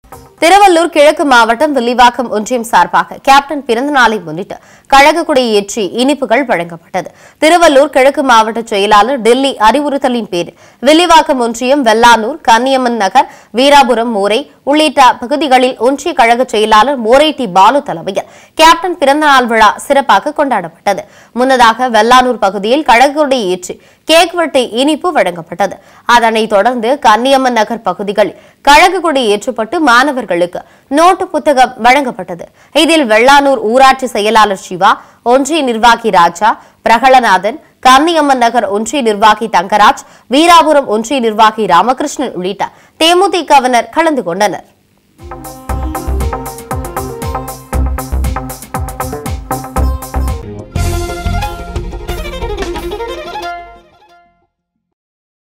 திருவள்ளூர் கிழக்கு மாவட்டம் வில்லிவாக்கம் ஒன்றியம் சார்பாக கேப்டன் பிறந்த நாளை முன்னிட்டு கழக கொடியேற்றி இனிப்புகள் வழங்கப்பட்டது திருவள்ளூர் கிழக்கு மாவட்ட செயலாளர் டெல்லி அறிவுறுத்தலின் பேரில் வில்லிவாக்கம் ஒன்றியம் வெள்ளானூர் கன்னியம்மன் நகர் வீராபுரம் மோரை உள்ளிட்ட பகுதிகளில் ஒன்றிய கழக செயலாளர் மோரை டி பாலு தலைமையில் கேப்டன் பிறந்தநாள் விழா சிறப்பாக கொண்டாடப்பட்டது முன்னதாக வெள்ளானூர் பகுதியில் கழக கொடி ஏற்றி கேக் வெட்டி இனிப்பு வழங்கப்பட்டது அதனைத் தொடர்ந்து கன்னியம்மன் நகர் பகுதிகளில் கழக கொடி ஏற்றப்பட்டு மாணவர்களுக்கு நோட்டு புத்தகம் வழங்கப்பட்டது இதில் வெள்ளானூர் ஊராட்சி செயலாளர் சிவா ஒன்றிய நிர்வாகி ராஜா பிரகலநாதன் கன்னியம்மன் நகர் ஒன்றிய நிர்வாகி தங்கராஜ் வீராபுரம் ஒன்றிய நிர்வாகி ராமகிருஷ்ணன் உள்ளிட்ட தேமுதிகவினர் கலந்து கொண்டனர்